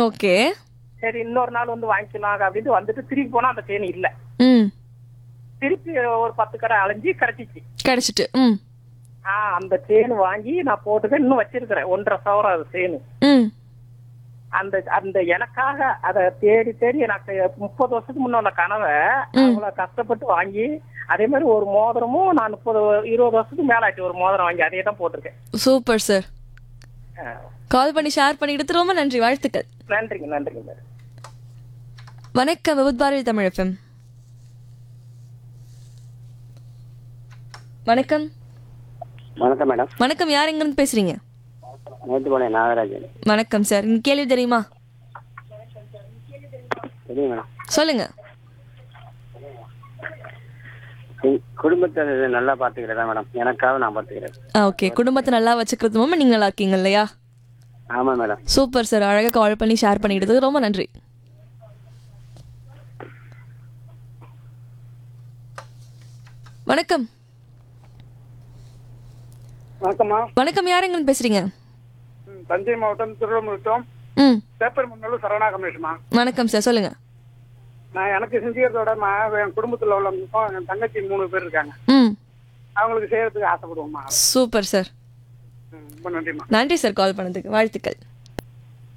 okay சரி இன்னொரு நாள் வந்து வாங்கிக்கலாம் அப்படின்ட்டு வந்துட்டு திருப்பி போனா அந்த செயின் இல்ல ம் திருப்பி ஒரு பத்து கடை அலைஞ்சு கிடைச்சிச்சு கிடைச்சிட்டு ம் ஆ அந்த செயின் வாங்கி நான் போட்டுக்க இன்னும் வச்சிருக்கிறேன் ஒன்றரை சவரம் அது செயின் ம் அந்த அந்த எனக்காக அதை தேடி தேடி எனக்கு முப்பது வருஷத்துக்கு முன்ன உள்ள கனவை அவ்வளவு கஷ்டப்பட்டு வாங்கி அதே மாதிரி ஒரு மோதிரமும் நான் முப்பது இருபது வருஷத்துக்கு மேல ஆச்சு ஒரு மோதிரம் வாங்கி அதே தான் போட்டிருக்கேன் சூப்பர் சார் ஆ, கால் பண்ணி ஷேர் பண்ணிக்கிட்டு ரொம்ப நன்றி வாழ்த்துக்கள் நன்றிங்க நன்றிங்க மேடம் வணக்கம் விபத் பாரதி தமிழ் எஃப்எம் வணக்கம் வணக்கம் மேடம் வணக்கம் யார் எங்கிருந்து பேசுறீங்க நேற்றுப்பாளையம் நாகராஜன் வணக்கம் சார் இந்த கேள்வி தெரியுமா தெரியும் மேடம் சொல்லுங்க என் குடும்பத்தை இது நல்லா பார்த்துக்கிறதா மேடம் எனக்காக நான் பார்த்துக்கிறேன் ஓகே குடும்பத்தை நல்லா வச்சுக்கிறது மூலமா நீங்க நல்லா இருக்கீங்க இல்லையா ஆமாம் மேடம் சூப்பர் சார் அழகா கால் பண்ணி ஷேர் பண்ணிக்கிட்டதுக்கு ரொம்ப நன்றி வணக்கம் வணக்கம்மா வணக்கம் யார் எங்கிருந்து பேசுறீங்க ம், தஞ்சை மாவட்டம் திருவள்ளூர்த்தம் ம் பேப்பர் முன்னூர் சரவணா கமலேஷ்மா வணக்கம் சார் சொல்லுங்க நான் எனக்கு செஞ்சுக்கிறதோட நான் என் குடும்பத்தில் உள்ளவங்களுக்கும் என் தங்கச்சி மூணு பேர் இருக்காங்க ம் அவங்களுக்கு செய்யறதுக்கு ஆசைப்படுவோம்மா சூப்பர் சார் ம், ரொம்ப நன்றிம்மா நன்றி சார் கால் பண்ணதுக்கு வாழ்த்துக்கள்